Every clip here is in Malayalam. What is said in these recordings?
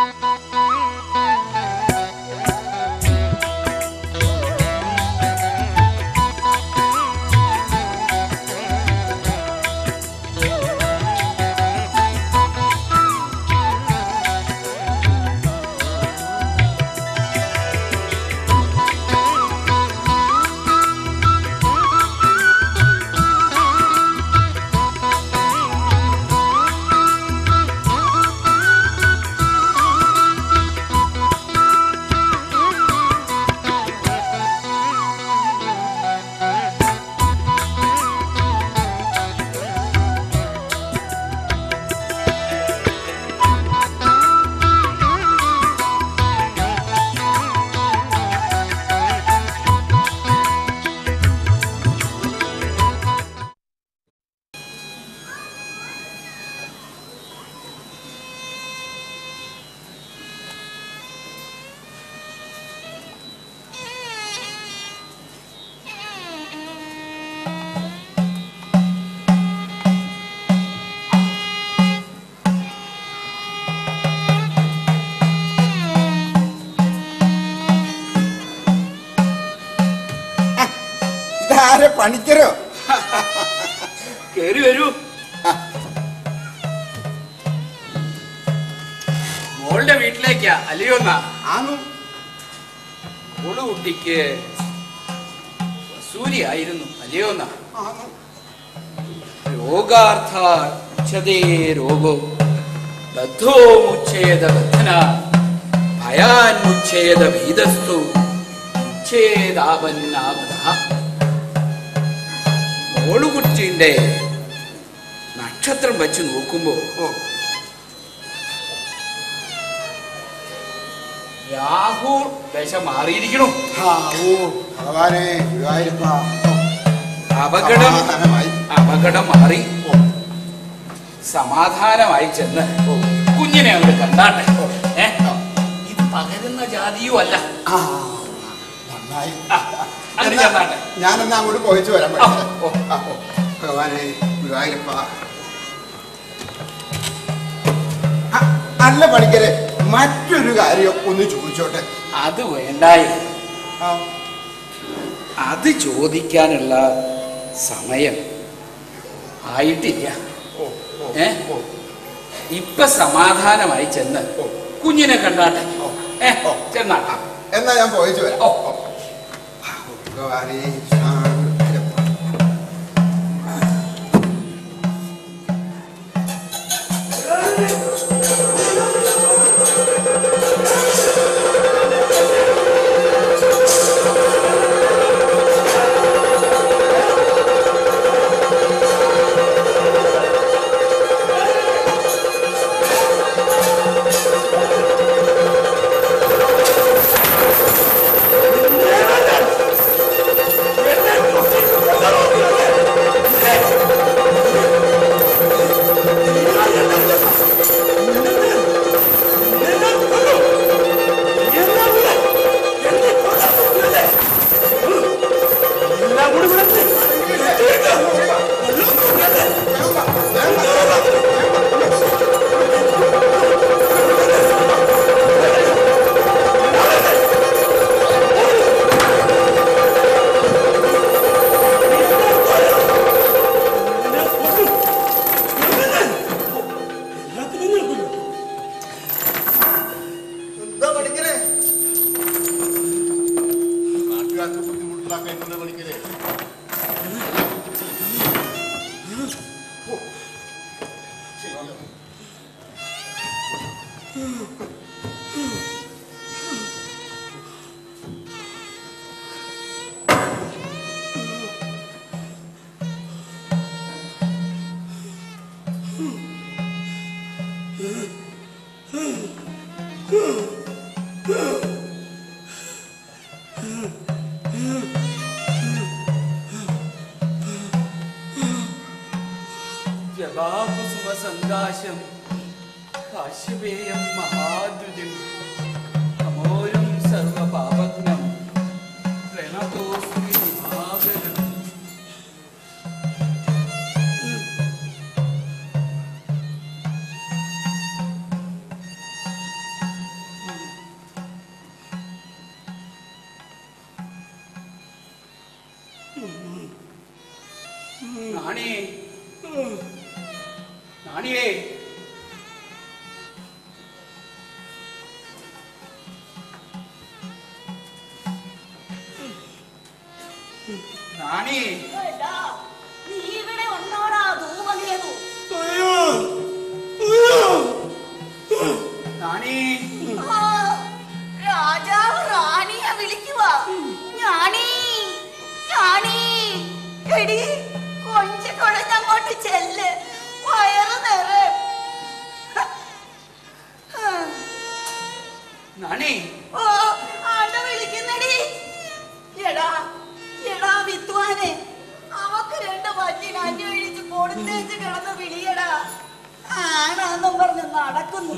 ഇതാരെ പണിക്കരോ കേറി വരൂ മോളുടെ വീട്ടിലേക്കാ അല്ലയോ എന്നാ ആന്നു മോള് കുട്ടിക്ക് സൂര്യായിരുന്നു അല്ലയോ എന്നാ ആന്നു രോഗാർത്ഥാക്ഷതേ രോഗോ ബദ്ധോ മുച്ഛേദ ബദ്ധന ഭയാൻ മുച്ഛേദ ഭീതസ്തു മുച്ഛേദാപന്നാമത മോളുകുറ്റിന്റെ നക്ഷത്രം വെച്ച് നോക്കുമ്പോ ഓ രാഹു ദശ മാറിയിരിക്കണു ആ ഓ ഭഗവാനെ ഗുരുവായൂരപ്പ അപകടം സമാധാനമായി അപകടം മാറി ഓ സമാധാനമായി ചെന്ന് ഓ കുഞ്ഞിനെ അങ്ങോട്ട് കണ്ടാട്ടെ ഏ ആ. ഇത് പകരുന്ന ജാതിയും അല്ല ആ നന്നായി ആ, അങ്ങോട്ട് എന്നാ, ചെന്നാട്ടെ ഞാനെന്നാ അങ്ങോട്ട് പോയിച്ചു വരാൻ ആ, പറ്റില്ല ഓ, ആ, ഓ. ഭഗവാനെ ഗുരുവായൂരപ്പ ആ, അല്ല പണിക്കരെ മറ്റൊരു കാര്യം ഒന്ന് ചോദിച്ചോട്ടെ അത് വേണ്ടായി ആ, അത് ചോദിക്കാനുള്ള സമയം ആയിട്ടില്ല ഓ, ഓ, ഏ? ഓ, ഇപ്പൊ സമാധാനമായി ചെന്ന് ഓ. കുഞ്ഞിനെ കണ്ടാട്ടെ ഓ. ഏ ഓ. ചെന്നാട്ടെ എന്നാ ഞാൻ പോയിച്ചു വരാം ഓ. ആ, ഭഗവാനെ ശാന്തരപ്പ. എന്താ പഠിക്കണേ നാട്ടുകാർക്ക് ബുദ്ധിമുട്ടിലാക്കാൻ എന്താ പഠിക്കണേ ഓ, ശരിയാ. ജപാകുസുമസങ്കാശം കാശ്യപേയം മഹാദ്യുതിം തമോരം സർവപാപഘ്നം പ്രണതോസ്മി വിഭാകരം നാണി നാണിയേ നാണി എടാ, നീ ഇവിടെ ഉണ്ടോടാ ധൂമകേതു നാണി ആ, രാജാവ് റാണിയെ വിളിക്കുക ഞാനീ ഞാനീ എടി കൊഞ്ചു കുഴഞ്ഞങ്ങോട്ട് ചെല്ല് വയറ് നിറ നാണി ഓ ആണ്ട വിളിക്കുന്നടി എടാ എടാ വിദ്വാനെ അവക്ക് രണ്ട് പറ്റിന് അന്വേഷിച്ച് കൊടുത്തേച്ച് കിടന്ന് വിളിയടാ ആണാന്നും പറഞ്ഞ് നടക്കുന്നു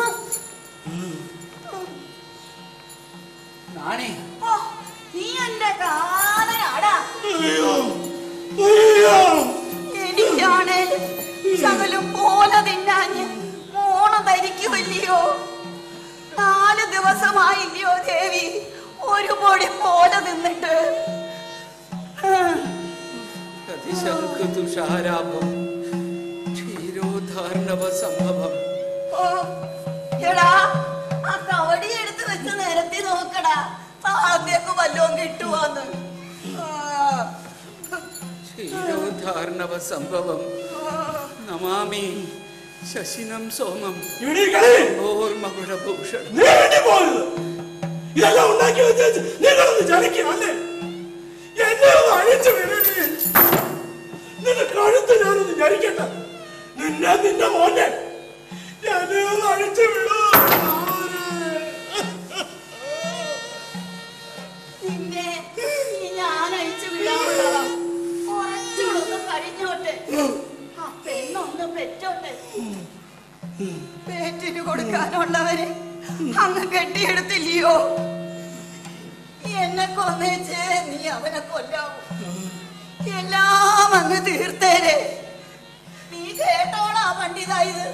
നാണി ഓ, നീ എന്റെ കാലനാടാ എനിക്കാണേൽ ശകലം പോലെ തിന്നാഞ്ഞ് മോണ ധരിക്കുമല്ലയോ നാല് ദിവസമായില്ലയോ ദേവി ഒരു പൊടി പോലെ തിന്നിട്ട് അതിശങ്കു തുഷാരാഭം ക്ഷീരോദ്ധാരണവ സംഭവം ഓ, എടാ ആ കവടി എടുത്ത് വെച്ച് നിരത്തി നോക്കടാ ആദ്യമൊക്കെ വല്ലോം കിട്ടുവാന്ന് ആ, ക്ഷീരോദ്ധാരണവ സംഭവം നമാമി ശശിനം സോമം ഓർമ്മകുടഭൂഷണം നീ വേണ്ടി പോരുത് ഇതെല്ലാം ഉണ്ടാക്കി വെച്ച് നീ കിടന്ന് ചലിക്കല്ലേ എന്നെ ഒന്ന് അഴിച്ചു വിടണേ നിന്റെ കഴുത്ത് ഞാനൊന്ന് ഞരിക്കട്ടെ നിന്നെ നിന്റെ മോനെ എന്നെ ഒന്ന് അഴിച്ചു വിടൂ നിന്നെ ഈ ഞാൻ അഴിച്ചു വിടാനുള്ളതാ കുറച്ചുകൂടെ കഴിഞ്ഞോട്ടെ ആ പെണ്ണൊന്ന് പെറ്റോട്ടെ പേറ്റിന് കൊടുക്കാനുള്ളവരെ അങ്ങ് കെട്ടിയെടുത്തില്ലയോ എന്നെ കൊന്നേച്ച് നീ അവനെ കൊല്ലാവൂ എല്ലാം അങ്ങ് തീർത്തേരെ നീ കേട്ടോളാ പണ്ഡിതായത്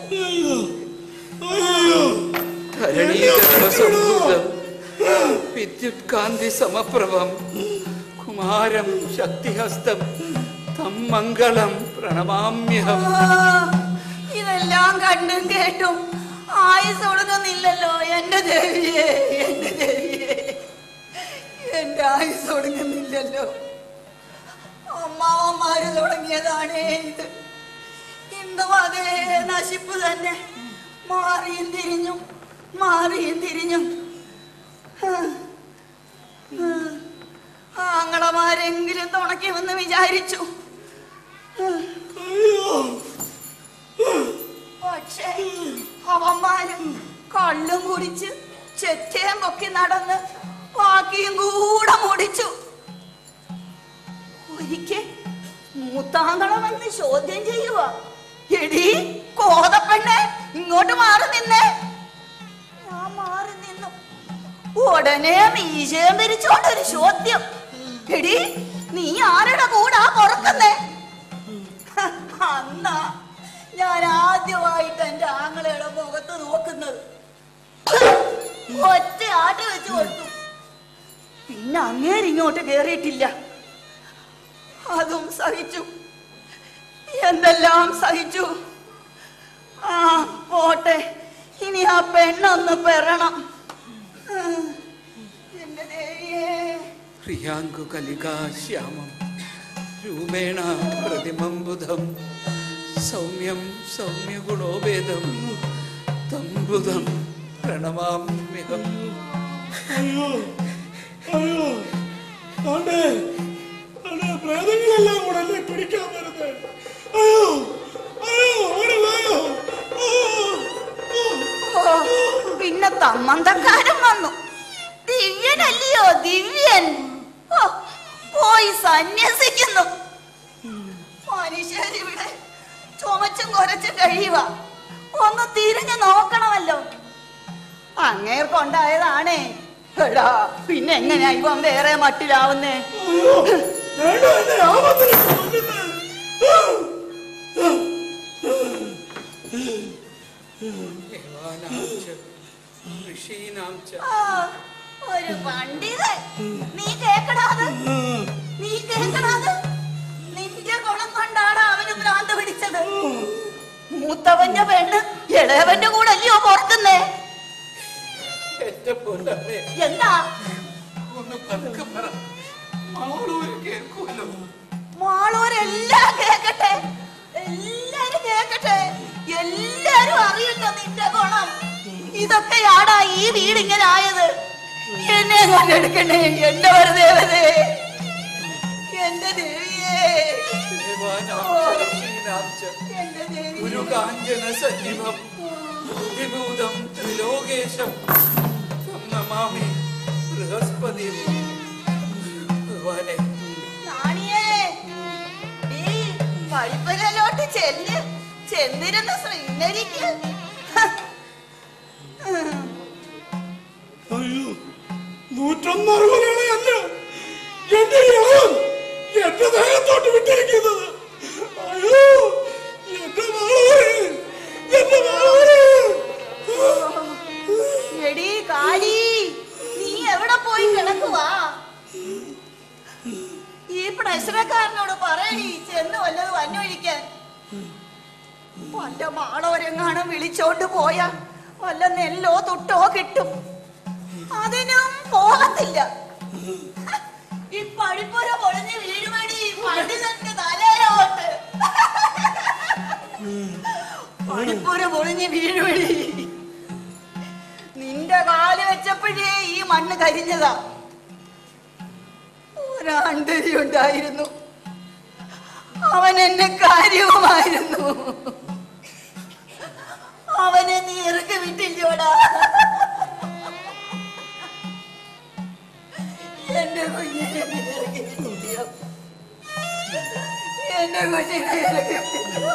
ധരണീഗർഭസംഭൂതം വിദ്യുത്കാന്തി സമപ്രഭം കുമാരം ശക്തിഹസ്തം തം മംഗളം പ്രണമാമ്യഹം ആ, ഇതെല്ലാം കണ്ടും കേട്ടും ആയുസ് ഒടുങ്ങുന്നില്ലല്ലോ എന്റെ ദേവിയെ എന്റെ ദേവിയെ എന്റെ ആയുസ് ഒടുങ്ങുന്നില്ലല്ലോ അമ്മാവന്മാര് തുടങ്ങിയതാണേ ഇത് ഇന്നും അതേ നശിപ്പ് തന്നെ മാറിയും തിരിഞ്ഞും മാറിയും തിരിഞ്ഞും ആ, ആ, ആങ്ങളമാരെങ്കിലും തുണയ്ക്കുമെന്ന് വിചാരിച്ചു പക്ഷേ അവന്മാരും കള്ളും കുടിച്ച് ചെറ്റയും പൊക്കി നടന്ന് ബാക്കിയും കൂടെ മുടിച്ചു ഒരിക്കൽ മൂത്താങ്കളം വന്ന് ചോദ്യം ചെയ്യുക എടി കോതപ്പെണ്ണെ ഇങ്ങോട്ട് മാറി നിന്നേ ഞാൻ മാറി നിന്നു ഉടനെ മീശയും പിരിച്ചോണ്ടൊരു ചോദ്യം എടി നീ ആരുടെ കൂടാ പൊറക്കുന്നേ അന്നാ ഞാൻ ആദ്യമായിട്ട് എന്റെ ആങ്ങളയുടെ മുഖത്ത് നോക്കുന്നത് ഒറ്റ ആട്ട് വെച്ച് കൊടുത്തു പിന്നെ അങ്ങേരിങ്ങോട്ട് കേറിയിട്ടില്ല അതും സഹിച്ചു എന്തെല്ലാം സഹിച്ചു ആ പോട്ടെ ഇനി ആ പെണ്ണൊന്ന് പെറണം ഉം. എന്റെ ദേവിയേ പ്രിയാങ്കു കലികാശ്യാമം രൂപേണ പ്രതിമം ബുധം സൗമ്യം സൗമ്യഗുണോപേതം തം ബുധം പ്രണമാമ്യഹം അയ്യോ അയ്യോ ആണ്ടേ ആണ്ടേ പ്രേതങ്ങളെല്ലാം കൂടെ എന്നെ പിടിക്കാൻ വരുന്നത് അയ്യോ അയ്യോ ഓടി വായോ ഓ, പിന്നെ തമ്മന്തക്കാരൻ വന്നു ദിവ്യനല്ലയോ ദിവ്യൻ ഓ, പോയി സന്യസിക്കുന്നു മനുഷ്യരിവിടെ ചുമച്ചും കുരച്ചും കഴിയുക ഒന്ന് തിരിഞ്ഞു നോക്കണമല്ലോ അങ്ങേർക്കൊണ്ടായതാണേ എടാ പിന്നെ എങ്ങനെയാ ഇവൻ വേറെ മട്ടിലാവുന്നേ അയ്യോ വേണ്ട എന്നെ ആപത്തിന് കൊല്ലുന്നേ ദേവാനാം ച ഋഷീനാം ച ആ, ഒരു പണ്ഡിതൻ നീ കേക്കടാത് നീ കേക്കടാത് നിന്റെ ഗുണം കൊണ്ടാണ് അവൻ അറിയേണ്ടത് മൂത്തവന്റെ പെണ്ണ് ഇളയവന്റെ കൂടെ അല്ലയോ പുറത്തുന്നേ എന്റെ പൊന്നമ്മേ എന്താ ഒന്ന് പതുക്കെ പറ മാളൂര് കേൾക്കുമല്ലോ മാളൂരെല്ലാം കേക്കട്ടെ എല്ലാരും കേക്കട്ടെ എല്ലാരും അറിയട്ടെ നിന്റെ ഗുണം ഇതൊക്കെയാടാ ഈ വീട് ഇങ്ങനെ ആയത് എന്നെ കൊണ്ടെടുക്കണേ എന്റെ വെറുതെ എന്റെ ദേവിയേ ദേവാനാംശ എന്റെ ദേവി ഗുരുകാഞ്ചന സന്നിഭം വിഭൂതം ത്രിലോകേശം തം നമാമി ബൃഹസ്പതി ഭഗവാനെ നാണിയേ നീ പൈപ്പലിലോട്ട് ചെല്ല് ചെന്നിരുന്ന് ശൃംഗരിക്ക് അയ്യോ നൂറ്റൊന്നറുപതാണ് അല്ല എന്റെ ഇളവൻ എന്റെ ദേഹത്തോട്ട് വിട്ടിരിക്കുന്നത് അയ്യോ എന്റെ മാളൂരെ എന്റെ മാളൂരെ എടി കാളി നീ എവിടെ പോയി കിടക്കുവാ ഈ പ്രശ്നക്കാരനോട് പറയടി ചെന്ന് വല്ലതും അന്വേഷിക്കാൻ വല്ല മാളോരെങ്ങാനും വിളിച്ചോണ്ട് പോയാ വല്ല നെല്ലോ തുട്ടോ കിട്ടും അതിനും പോകത്തില്ല ഈ പഴിപ്പുര പൊളിഞ്ഞ് വീഴുമടി പണ്ഡിതന്റെ തലയോട്ട് പഴിപ്പുര പൊളിഞ്ഞ് വീഴുമടി നിന്റെ കാല് വെച്ചപ്പോഴേ ഈ മണ്ണ് കരിഞ്ഞതാ ഒരാണ്ടരി ഉണ്ടായിരുന്നു അവൻ എന്നെ കാര്യവുമായിരുന്നു അവനെ നീ ഇറക്കി വിട്ടില്ലോടാ എന്റെ കുഞ്ഞിനെ നീ ഇറക്കി വിട്ടില്ലയോ എന്റെ കുഞ്ഞിനെ ഇറക്കി വിട്ടില്ലയോ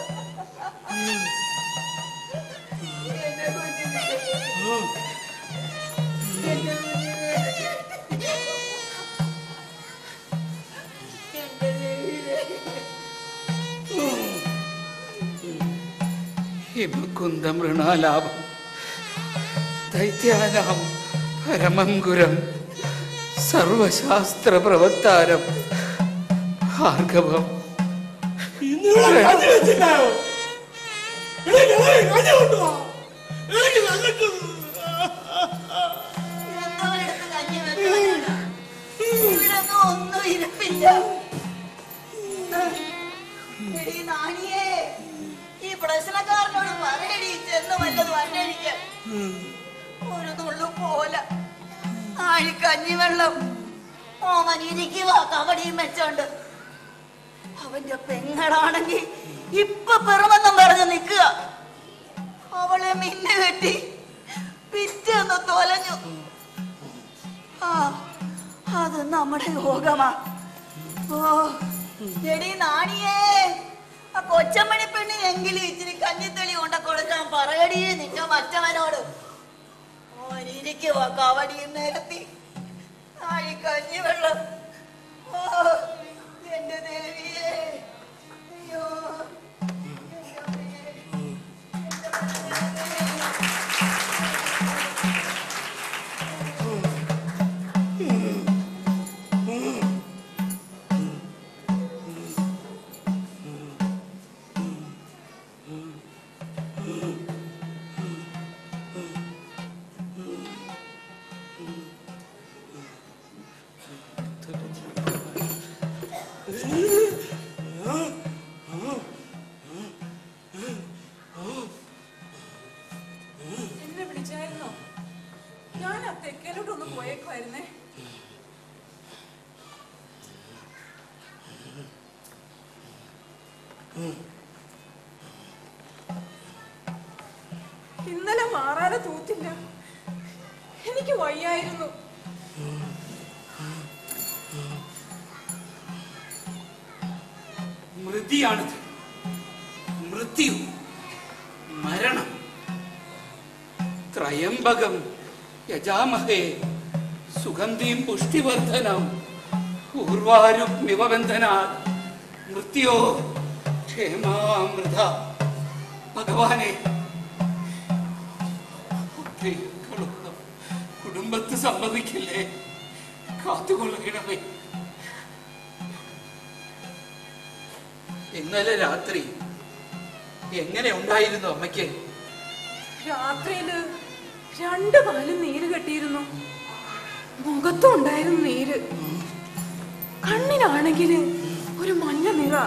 എന്റെ കുഞ്ഞിനെ എന്റെ കുഞ്ഞിനെ ഇറക്കി വിട്ടില്ലയോ? എന്റെ ദൈവമേ. ഹിമകുന്ദ മൃണാലാഭം ദൈത്യാനാം പരമങ്കുരം സർവശാസ്ത്ര പ്രവത്താരം ഭാർഗവം ഇന്നിവിടെ കഞ്ഞി വെച്ചില്ലായോ എടേ ഇളവൻ കഞ്ഞി കൊണ്ടുവാ എനിക്ക് നന്നിട്ട് എന്തോരെടുത്ത് കഞ്ഞി വെക്കാനാ? ഇവിടൊന്നും ഒന്നും ഇരിപ്പില്ല എടീ നാണിയേ ഈ പ്രശ്നക്കാരനോട് പറയടി ചെന്ന് വല്ലതും അന്വേഷിക്കാൻ ഒരു നുള്ളു പോല ആഴി കഞ്ഞിവെള്ളം ഓമൻ ഇരിക്കുക കവടിയും വെച്ചോണ്ട് അവന്റെ പെങ്ങളാണെങ്കി ഇപ്പൊ പെറുമെന്നും പറഞ്ഞ് നിക്കുക അവളെ മിന്നു കെട്ടി പിറ്റേന്ന് തൊലഞ്ഞു ആ അത് നമ്മുടെ യോഗമാ ഓ എടി നാണിയേ ആ കൊച്ചമ്മണി പെണ്ണിനെങ്കിലും ഇച്ചിരി കഞ്ഞിത്തെളി കൊണ്ട കൊടുക്കാൻ പറയടി നിന്റെ മറ്റവനോട് ഓനിരിക്കുവാ കവടിയും നിരത്തി ആഴി കഞ്ഞി വെള്ളം ഓ എന്റെ ദേവിയേ അയ്യോ എന്റെ അമ്മേ. എന്റെ അമ്മേ. എന്നെ വിളിച്ചായിരുന്നോ ഞാൻ ആ തെക്കേലോട്ടൊന്ന് പോയേക്കുമായിരുന്നേ ഇന്നലെ മാറാതെ തൂത്തില്ല എനിക്ക് വയ്യായിരുന്നു മൃതിയാണിത് മൃത്യു മരണം ത്രയംബകം യജാമഹേ സുഗന്ധിം പുഷ്ടിവർദ്ധനം ഊർവാരുമിവബന്ധനാ മൃത്യോ ക്ഷേമാമൃത ഭഗവാനെ കുട്ടികളൊന്നും കുടുംബത്ത് സമ്മതിക്കില്ലേ കാത്തുകൊള്ളണമേ ഇന്നലെ രാത്രി എങ്ങനെ ഉണ്ടായിരുന്നു അമ്മയ്ക്ക് രാത്രിയില് രണ്ട് കാലും നീര് കെട്ടിയിരുന്നു മുഖത്തും ഉണ്ടായിരുന്നു നീര് കണ്ണിനാണെങ്കില് ഒരു മഞ്ഞ നിറ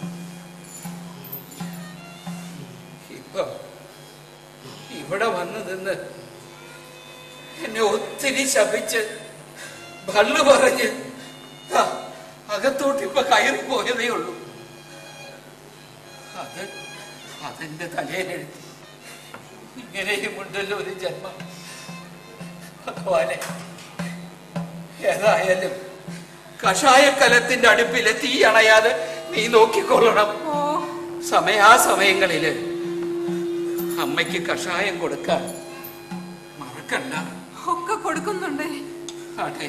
ഇപ്പൊ ഇവിടെ വന്നു നിന്ന് എന്നെ ഒത്തിരി ശപിച്ച് ഭള്ളു പറഞ്ഞ് ദാ, അകത്തോട്ട് ഇപ്പൊ കയറി പോയതേ ഉള്ളൂ അത് അതെന്റെ തലയിലെഴുതി ഇങ്ങനെയും ഉണ്ടല്ലോ ഒരു ജന്മം ഭഗവാനെ ഏതായാലും കഷായക്കലത്തിന്റെ അടുപ്പിലെ തീ അണയാതെ നീ നോക്കിക്കൊള്ളണം ഓ സമയാസമയങ്ങളില് അമ്മയ്ക്ക് കഷായം കൊടുക്കാൻ മറക്കണ്ട ഒക്കെ കൊടുക്കുന്നുണ്ട് ആട്ടെ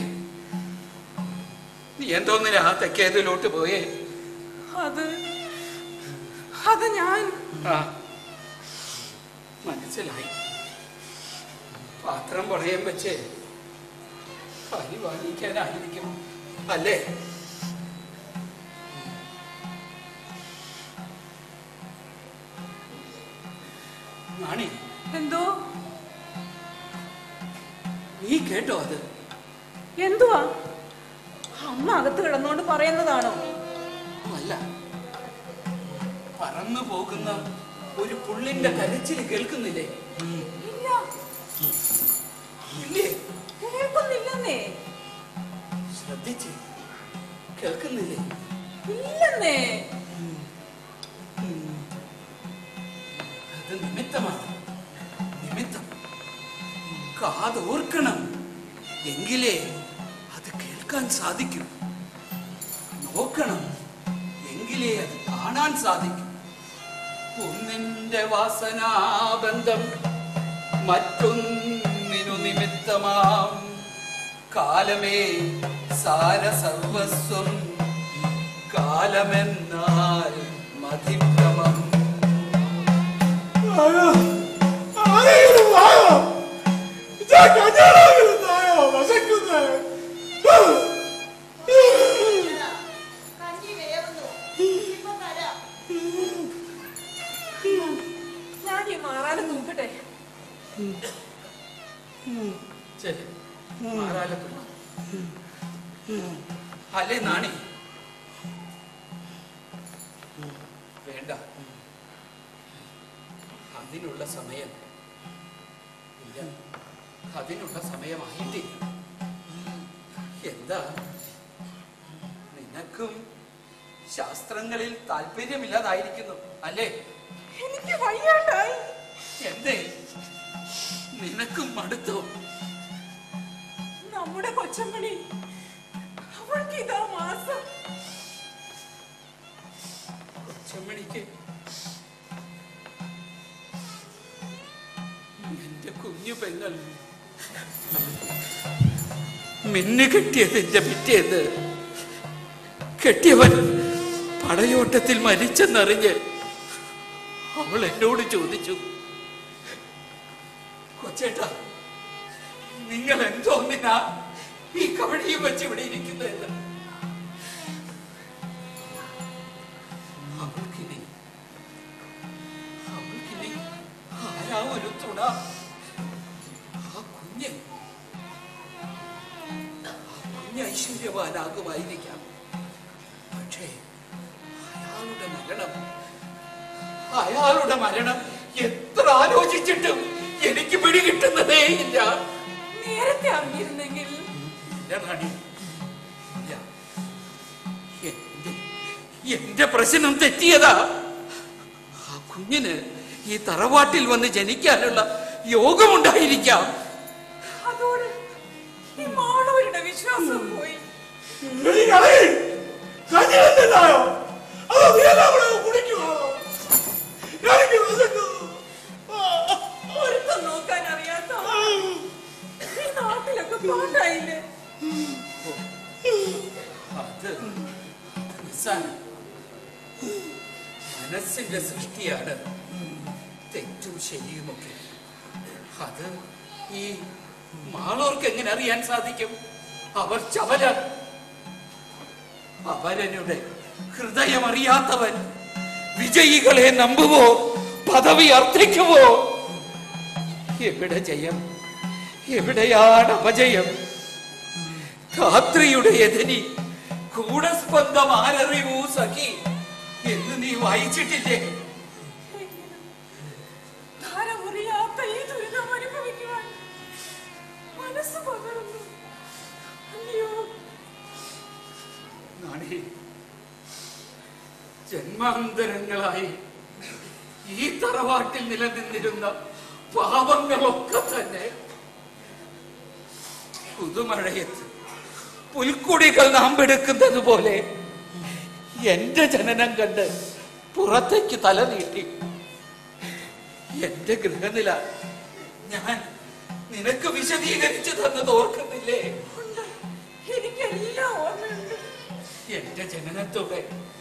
നീ എന്തോന്നിനാ തെക്കേതിലോട്ട് പോയേ അത് അത് ഞാൻ ആ മനസ്സിലായി പാത്രം പണയം വെച്ച് പനി വാങ്ങിക്കാനായിരിക്കും അല്ലേ നാണി എന്തോ നീ കേട്ടോ അത് എന്തുവാ അമ്മ അകത്ത് കിടന്നോണ്ട് പറയുന്നതാണോ അല്ല പറന്നു പോകുന്ന ഒരു പുള്ളിന്റെ കരച്ചിൽ കേൾക്കുന്നില്ലേ ഇല്ല ഇല്ലേ കേൾക്കുന്നില്ലെന്നേ ശ്രദ്ധിച്ച് കേൾക്കുന്നില്ലേ ഇല്ലെന്നേ അത് നിമിത്തമാണ് നിമിത്തം കാതോർക്കണം എങ്കിലേ അത് കേൾക്കാൻ സാധിക്കും നോക്കണം എങ്കിലേ അത് കാണാൻ സാധിക്കും ഒന്നിന്റെ വാസനാബന്ധം മറ്റൊന്നിനു നിമിത്തമാം കാലമേ സാരസർവസ്വം കാലമെന്നാൽ മതിഭ്രമം ആയോ? ആരെങ്കിലും വായോ? ഞാൻ കല്യാണമെങ്കിലും തായോ? വിശക്കുന്നെ. കഞ്ഞി വേവുന്നു ഇപ്പൊ തരാം ഞാൻ ഈ മാറാതെ നോക്കട്ടെ ശരി മാറാലത്ത് അല്ലേ നാണി വേണ്ട അതിനുള്ള സമയം ഇല്ല അതിനുള്ള സമയമായിട്ടില്ല എന്താ നിനക്കും ശാസ്ത്രങ്ങളിൽ താല്പര്യമില്ലാതായിരിക്കുന്നു അല്ലേ എനിക്ക് വയ്യാണ്ടായി എന്തേ നിനക്കും മടുത്തോ നമ്മുടെ കൊച്ചമ്മണി അവൾക്ക് ഇതാ മാസം കൊച്ചമ്മണിക്ക് എന്റെ കുഞ്ഞു പെങ്ങൾ മിന്നു കെട്ടിയതിന്റെ പിറ്റേന്ന് കെട്ടിയവൻ പടയോട്ടത്തിൽ മരിച്ചെന്നറിഞ്ഞ് അവൾ എന്നോട് ചോദിച്ചു കൊച്ചേട്ടാ നിങ്ങൾ എന്തോന്നിനാ ഈ കവടിയും വെച്ച് ഇവിടെ ഇരിക്കുന്നതെന്ന് അവൾക്കിനി അവൾക്കിനി ആരാ ഒരു തുണ ആ കുഞ്ഞ് ആ കുഞ്ഞ് ഐശ്വര്യവാനാകുമായിരിക്കാം പക്ഷേ അയാളുടെ മരണം അയാളുടെ മരണം എത്ര ആലോചിച്ചിട്ടും എനിക്ക് പിടികിട്ടുന്നതേ ഇല്ല നേരത്തെ അറിഞ്ഞിരുന്നെങ്കിൽ ഇല്ല റാണി ഇല്ല എന്റെ എന്റെ പ്രശ്നം തെറ്റിയതാ ആ കുഞ്ഞിന് ഈ തറവാട്ടിൽ വന്ന് ജനിക്കാനുള്ള യോഗമുണ്ടായിരിക്കാം അതോടെ ഈ മാളവരുടെ വിശ്വാസം പോയി എടി കളി. കഞ്ഞി വെച്ചിട്ടായോ? അതോ നീ എല്ലാം കൂടെ കുടിക്കുവാണോ? എനിക്ക് വിശക്കുന്നു. ഒരുത്തം നോക്കാൻ അറിയാത്ത ആൾ. ഈ നാട്ടിലൊക്കെ പാട്ടായില്ലേ അത് നിസ്സാരം. മനസ്സിന്റെ സൃഷ്ടിയാണ് തെറ്റും ശരിയുമൊക്കെ അത് ഈ മാളോർക്ക് എങ്ങനെ അറിയാൻ സാധിക്കും അവർ ചവല അവരനുടെ ഹൃദയം അറിയാത്തവൻ വിജയികളെ നമ്പുവോ പദവി അർത്ഥിക്കുമോ എവിടെ ജയം എവിടെയാണ് അപജയം ധാത്രിയുടെ എതിരി കൂടസ്പന്ദം ആരറിവൂ സഖി എന്ന് നീ വായിച്ചിട്ടില്ലേ ധാരമുറിയാത്ത ഈ ദുരിതം അനുഭവിക്കുവാൻ മനസ്സ് പകരുന്നു അയ്യോ നാണി ജന്മാന്തരങ്ങളായി ഈ തറവാട്ടിൽ നിലനിന്നിരുന്ന പാപങ്ങളൊക്കെ തന്നെ പുതുമഴയത്ത് പുൽക്കുടികൾ നാം എടുക്കുന്നത് പോലെ എന്റെ ജനനം കണ്ട് പുറത്തേക്ക് തല നീട്ടി എന്റെ ഗൃഹനില ഞാൻ നിനക്ക് വിശദീകരിച്ചു തന്നത് ഓർക്കുന്നില്ലേ ഉണ്ട് എനിക്കെല്ലാം ഓർമ്മയുണ്ട് എന്റെ ജനനത്തോടെ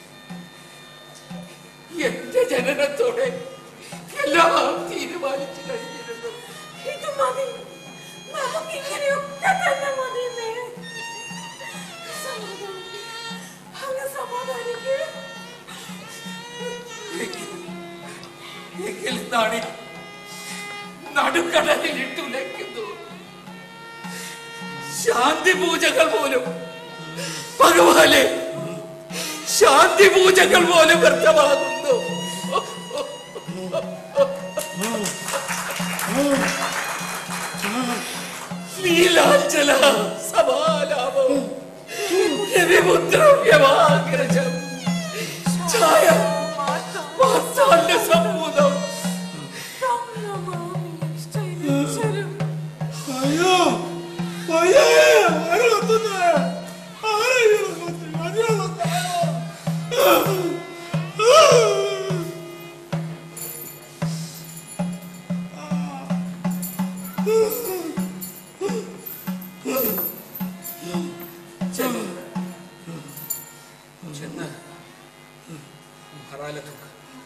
എന്റെ ജനനത്തോടെ എല്ലാം തീരുമാനിച്ചു കഴിഞ്ഞിരുന്നു ഇത് മതി നമുക്ക് ഇങ്ങനെയൊക്കെ തന്നെ മതിയെന്നേ സമാധാനം അങ്ങ് സമാധാനിക്ക് എങ്കിൽ- എങ്കിൽ നാടി നടുക്കടലിൽ ഇട്ടുലയ്ക്കുന്നു ശാന്തി പൂജകൾ പോലും ഭഗവാനെ ശാന്തി പൂജകൾ പോലും വ്യർത്ഥമാകുന്നു നീലാഞ്ചല സമാലാപം രവിപുത്രവ്യമാഗ്രജം ഛായ വാത്സാല്യ സംഭൂതം तं नमामि शैलेश्वरम् അയ്യോ അയ്യേ ആരാ കത്തുന്നേ ആരാ ഇങ്ങനെ കത്തുന്നേ അതിനാ ചെന്ന് ചെന്ന് മറാലത്തുക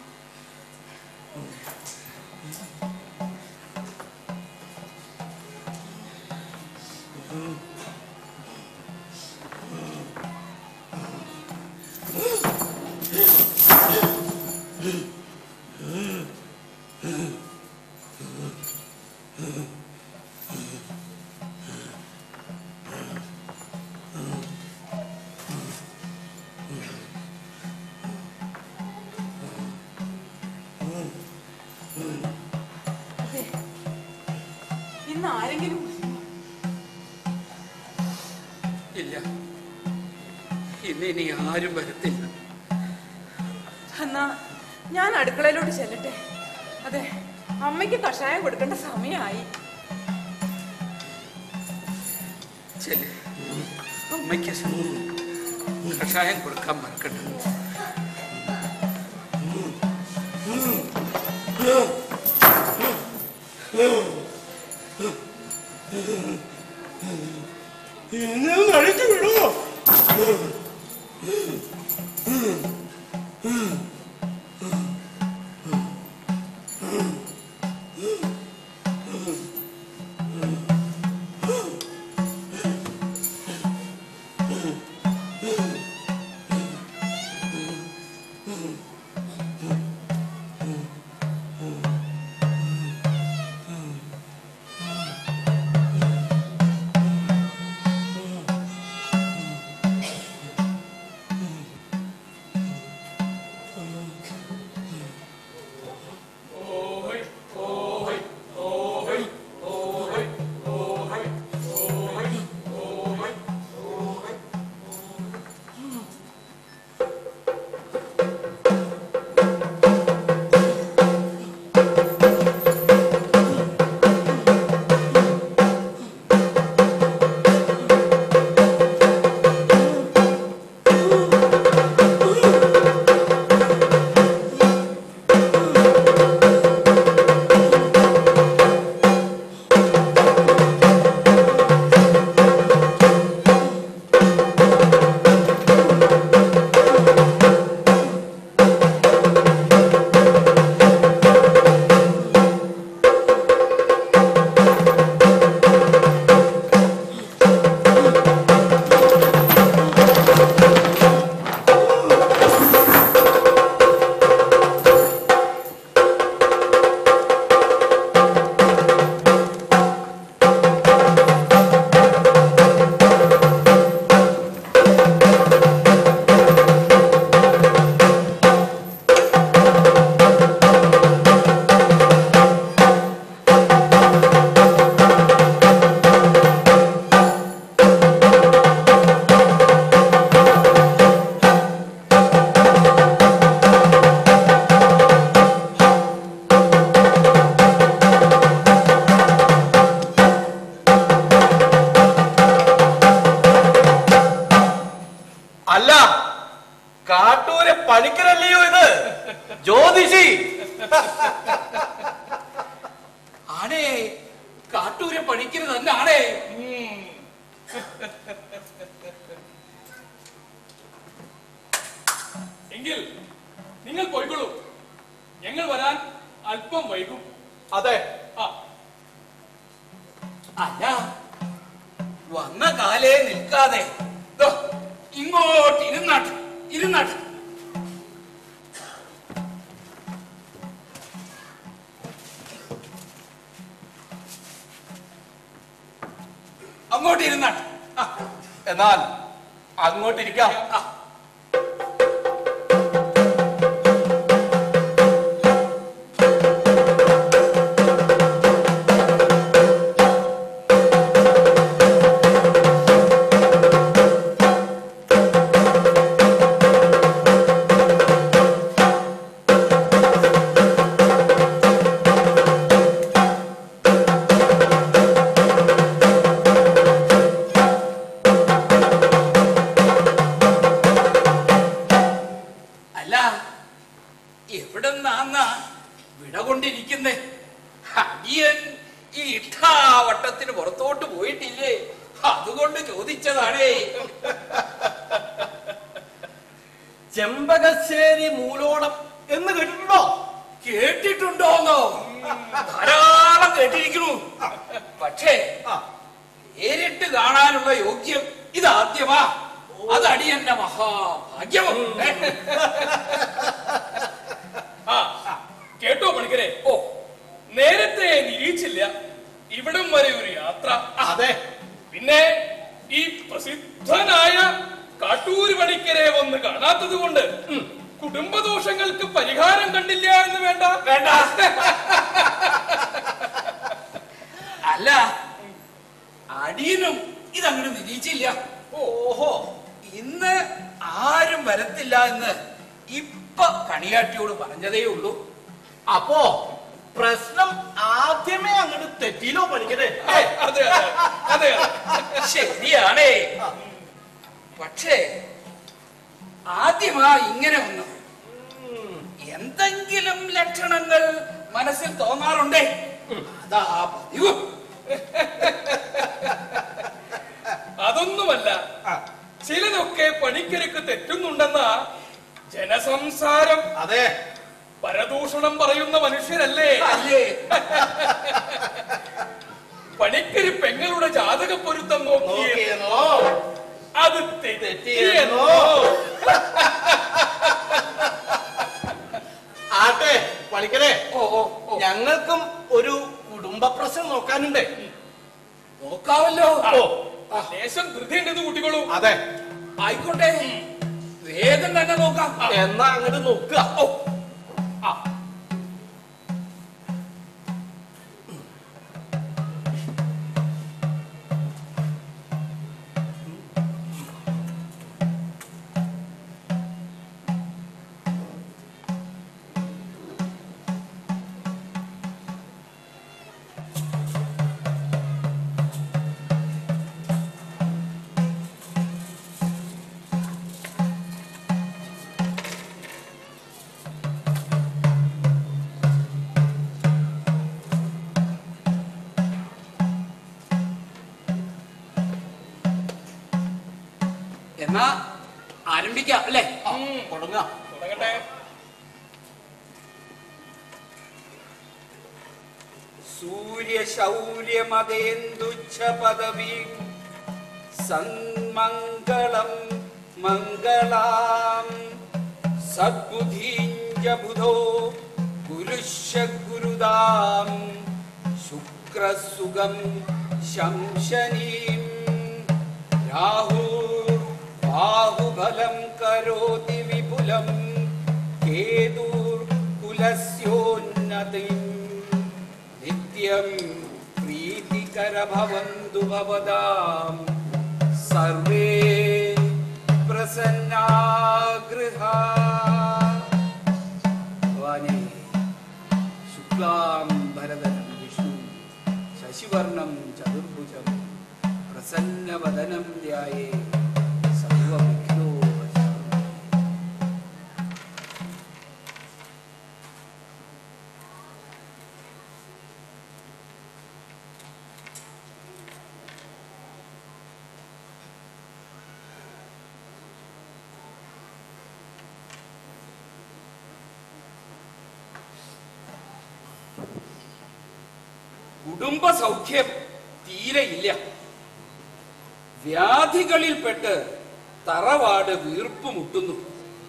അതെ ഇന്ന് ആരെങ്കിലും ഇല്ല ഇന്ന് ഇനി ആരും വരത്തില്ല എന്നാ ഞാൻ അടുക്കളയിലോട്ട് ചെല്ലട്ടെ അതെ അമ്മയ്ക്ക് കഷായം കൊടുക്കേണ്ട സമയമായി ചെല്ല് അമ്മയ്ക്ക് കഷായം കൊടുക്കാൻ മറക്കണ്ട എന്നെ ഒന്ന് അഴിച്ചു വിടുമോ കാട്ടൂരെ പണിക്കര് തന്നാണേ എങ്കിൽ നിങ്ങൾ പോയിക്കൊള്ളൂ ഞങ്ങൾ വരാൻ അല്പം വൈകും അതെ ആ അല്ല വന്ന കാലേ നിൽക്കാതെ ദോ, ഇങ്ങോട്ട് ഇരുന്നാട്ട് ഇരുന്നാട്ട് അങ്ങോട്ട് ഇരുന്നാട്ട് ആ, എന്നാൽ അങ്ങോട്ടിരിക്കാം ആ. അല്ല എവിടെന്നാന്ന വിട കൊണ്ടിരിക്കുന്നേ അടിയൻ ഈ ഇട്ടാവട്ടത്തിന് പുറത്തോട്ട് പോയിട്ടില്ലേ അതുകൊണ്ട് ചോദിച്ചതാണേ ചെമ്പകശ്ശേരി മൂലോളം എന്ന് കേട്ടിട്ടുണ്ടോ കേട്ടിട്ടുണ്ടോന്നോ ധാരാളം കേട്ടിരിക്കുന്നു പക്ഷേ നേരിട്ട് കാണാനുള്ള യോഗ്യം ഇതാദ്യമാ അത് അടിയന്റെ മഹാഭാഗ്യം ആ കേട്ടോ പണിക്കരെ ഓ നേരത്തെ നിരീക്ഷില്ല ഇവിടം വരെ ഒരു യാത്ര അതെ പിന്നെ ഈ പ്രസിദ്ധനായ കാട്ടൂര് പണിക്കരെ വന്ന് കാണാത്തത് കൊണ്ട് കുടുംബദോഷങ്ങൾക്ക് പരിഹാരം കണ്ടില്ല എന്ന് വേണ്ട വേണ്ട അല്ല അടിയനും ഇതങ്ങോട്ട് നിരീക്ഷില്ല ഓഹോ ഇന്ന് ആരും വരത്തില്ല എന്ന് ഇപ്പൊ കണിയാട്ടിയോട് പറഞ്ഞതേ ഉള്ളൂ അപ്പോ പ്രശ്നം ആദ്യമേ അങ്ങോട്ട് തെറ്റിയില്ലോ പണിക്കരെ അതെ അതെ അതെ അതെ ശരിയാണേ പക്ഷേ ആദ്യമാ ഇങ്ങനെ വന്നു എന്തെങ്കിലും ലക്ഷണങ്ങൾ മനസ്സിൽ തോന്നാറുണ്ടേ അതാ പതിവ് അതൊന്നുമല്ല ചിലതൊക്കെ പണിക്കരക്ക് തെറ്റുന്നുണ്ടെന്ന ജനസംസാരം അതെ പരദൂഷണം പറയുന്ന മനുഷ്യരല്ലേ അല്ലേ പണിക്കര് പെങ്ങളുടെ ജാതക പൊരുത്തം നോക്കിയേ നോക്കിയെന്നോ അത് തെറ്റിയെന്നോ ആട്ടെ പണിക്കരെ ഓ ഓ ഓ ഞങ്ങൾക്കും ഒരു കുടുംബ പ്രശ്നം നോക്കാനുണ്ട് നോക്കാവല്ലോ ഓ ലേശം ധൃതിയുണ്ടെന്ന് കൂട്ടിക്കോളൂ അതെ ആയിക്കോട്ടെ വേഗം തന്നെ നോക്കാം എന്നാ അങ്ങോട്ട് നോക്കുക ഓ ആ എന്നാ ആരംഭിക്കാം അല്ലേ തുടങ്ങാം തുടങ്ങട്ടെ സൂര്യശൗര്യമതേന്ദുച്ഛ പദവി സന്മംഗളം മംഗളാം സദ്ബുദ്ധീഞ്ച ബുധോ ഗുരുശ ഗുരുദാം ശുക്രസുഖം ശംശനീം രാഹു ബാഹുബലം കരോതി വിപുലം കേതുർ കുലസ്യോന്നതിം നിത്യം പ്രീതികരഭവന്തു ഭവതാം സർവേ പ്രസന്നാഗൃഹാ ഭവാനേ ശുക്ലാം ഭരതനം വിഷ്ണു ശശിവർണം ചതുർഭുജം പ്രസന്നവദനം ധ്യായേ സർവവിഘ്നോപശാന്തി കുടുംബ സൗഖ്യം തീരെയില്ല വ്യാധികളിൽപ്പെട്ട് തറവാട് വീർപ്പ് മുട്ടുന്നു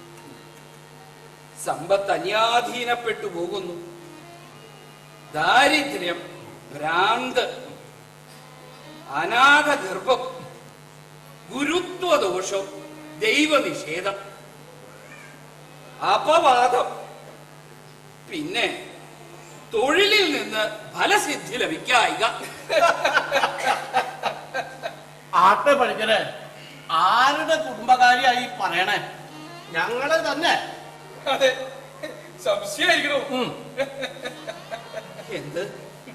സമ്പത്ത് അന്യാധീനപ്പെട്ടു പോകുന്നു ദാരിദ്ര്യം ഭ്രാന്ത് അനാഥ ഗർഭം ഗുരുത്വദോഷം ദൈവനിഷേധം അപവാദം പിന്നെ തൊഴിലിൽ നിന്ന് ഫലസിദ്ധി ലഭിക്കായിക ആട്ടെ പഠിക്കണേ ആരുടെ കുടുംബകാരിയായി പറയണേ ഞങ്ങള് തന്നെ അതെ സംശയായിരിക്കണോ ഉം. എന്ത്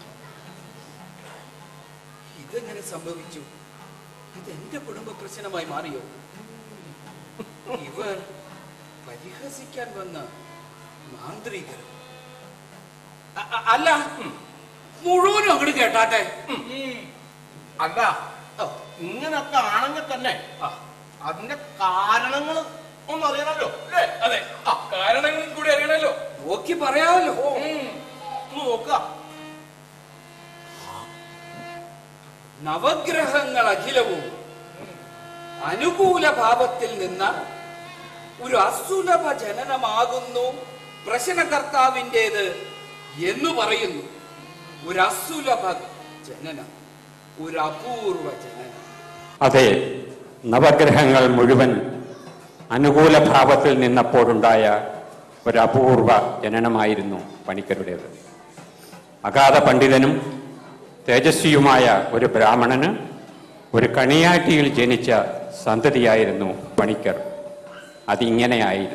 ഇതെങ്ങനെ സംഭവിച്ചു ഇതെന്റെ കുടുംബ പ്രശ്നമായി മാറിയോ ഇവർ പരിഹസിക്കാൻ വന്ന മാന്ത്രികർ അ- അ- അല്ല മുഴുവനും അങ്ങോട്ട് കേട്ടാട്ടെ അല്ല ഓ, ഇങ്ങനൊക്കെ ആണെങ്കിൽ തന്നെ ആ, അതിന്റെ കാരണങ്ങൾ ഒന്ന് അറിയണല്ലോ അല്ലേ അതെ കാരണങ്ങളും കൂടി അറിയണല്ലോ നോക്കി പറയാമല്ലോ ഒന്ന് നോക്കുക നവഗ്രഹങ്ങൾ അഖിലവും അനുകൂല ഭാവത്തിൽ നിന്ന ഒരു അസുലഭ ജനനമാകുന്നു പ്രശ്നകർത്താവിൻ്റെത് എന്ന് പറയുന്നു ഒരു അസുലഭ ജനനം ഒരു അപൂർവ ജനനം അതെ നവഗ്രഹങ്ങൾ മുഴുവൻ അനുകൂല ഭാവത്തിൽ നിന്നപ്പോഴുണ്ടായ ഒരു അപൂർവ ജനനമായിരുന്നു പണിക്കരുടേത് അഗാധ പണ്ഡിതനും തേജസ്വിയുമായ ഒരു ബ്രാഹ്മണന് ഒരു കണിയാട്ടിയിൽ ജനിച്ച സന്തതിയായിരുന്നു പണിക്കർ അതിങ്ങനെയായിരുന്നു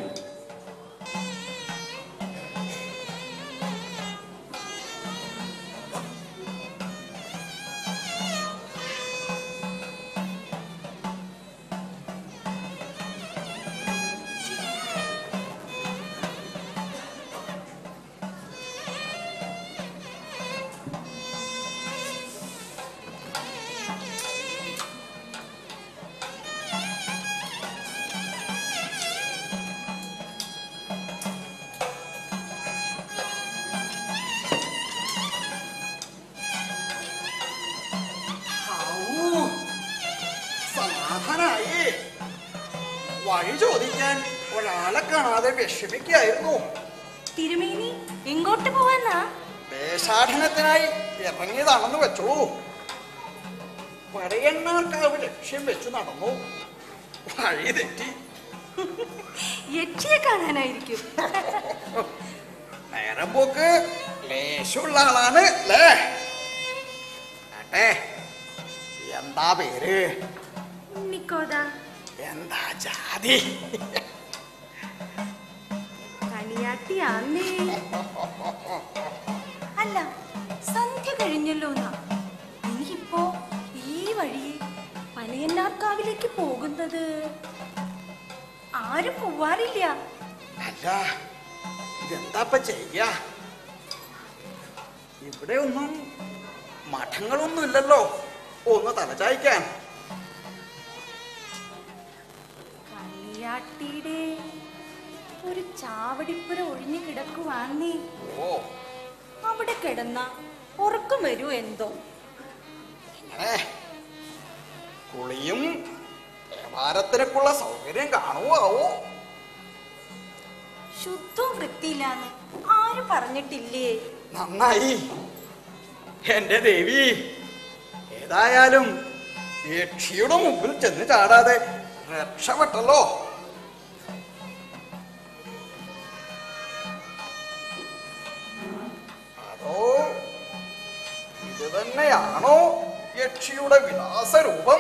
സമാധാനായി വഴി ചോദിക്കാൻ ഒരാളെ കാണാതെ വിഷമിക്കായിരുന്നു തിരുമേനി എങ്ങോട്ട് പോവാന്നാ ദേശാടനത്തിനായി ഇറങ്ങിയതാണെന്ന് വെച്ചോളൂ പടയണ്ണാർക്കാവ് ലക്ഷ്യം വെച്ച് നടന്നു വഴി തെറ്റി യക്ഷിയെ കാണാനായിരിക്കും നേരം പോക്ക് ലേശമുള്ള ആളാണ് അല്ലേ ആട്ടെ എന്താ പേര് ഉണ്ണിക്കോതാ എന്താ ജാതി കണിയാട്ടിയാന്നേ അല്ല സന്ധ്യ കഴിഞ്ഞല്ലോ എന്നാ ഇനിയിപ്പോ ഈ വഴി പനയന്നാർക്കാവിലേക്ക് പോകുന്നത് ആരും പോവാറില്ല അല്ല ഇതെന്താപ്പ ചെയ്യ ഇവിടെ ഒന്നും മഠങ്ങളൊന്നും ഇല്ലല്ലോ ഒന്ന് തലചായ്ക്കാൻ കണിയാട്ടിയുടെ ഒരു ചാവടിപ്പുര ഒഴിഞ്ഞു കിടക്കുവാന്നേ ഓ അവിടെ കിടന്ന ഉറക്കം വരൂ എന്തോ ഇങ്ങനെ കുളിയും വ്യാപാരത്തിനൊക്കെയുള്ള സൗകര്യം കാണുവോ ശുദ്ധവും വൃത്തിയില്ലാന്ന് ആരും പറഞ്ഞിട്ടില്ലേ നന്നായി എന്റെ ദേവി ഏതായാലും യക്ഷിയുടെ മുമ്പിൽ ചെന്ന് ചാടാതെ രക്ഷപ്പെട്ടല്ലോ അതോ ഇത് തന്നെയാണോ യക്ഷിയുടെ വിലാസരൂപം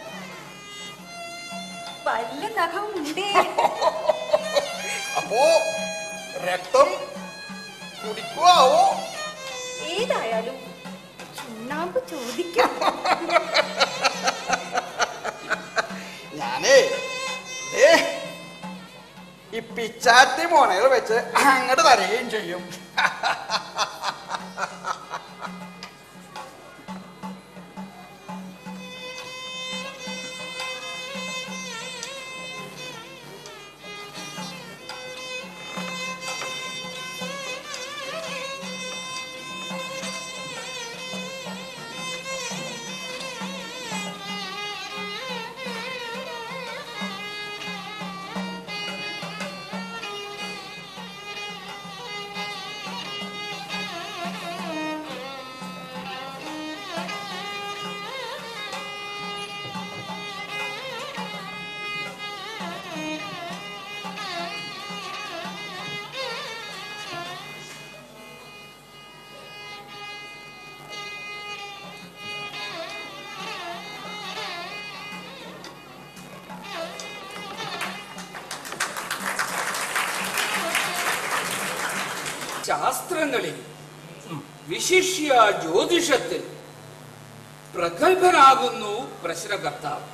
വല്ല നഖവും ഉണ്ടേ അപ്പോ രക്തം കുടിക്കുവാവോ ഏതായാലും ചുണ്ണാമ്പ് ചോദിക്കും ഞാനേ ദേ, ഈ പിച്ചാത്തി മോണകൾ വെച്ച് അങ്ങോട്ട് തരുകയും ചെയ്യും ശാസ്ത്രങ്ങളിൽ വിശിഷ്യ ജ്യോതിഷത്തിൽ പ്രഗത്ഭനാകുന്നു പ്രശ്നകർത്താവ്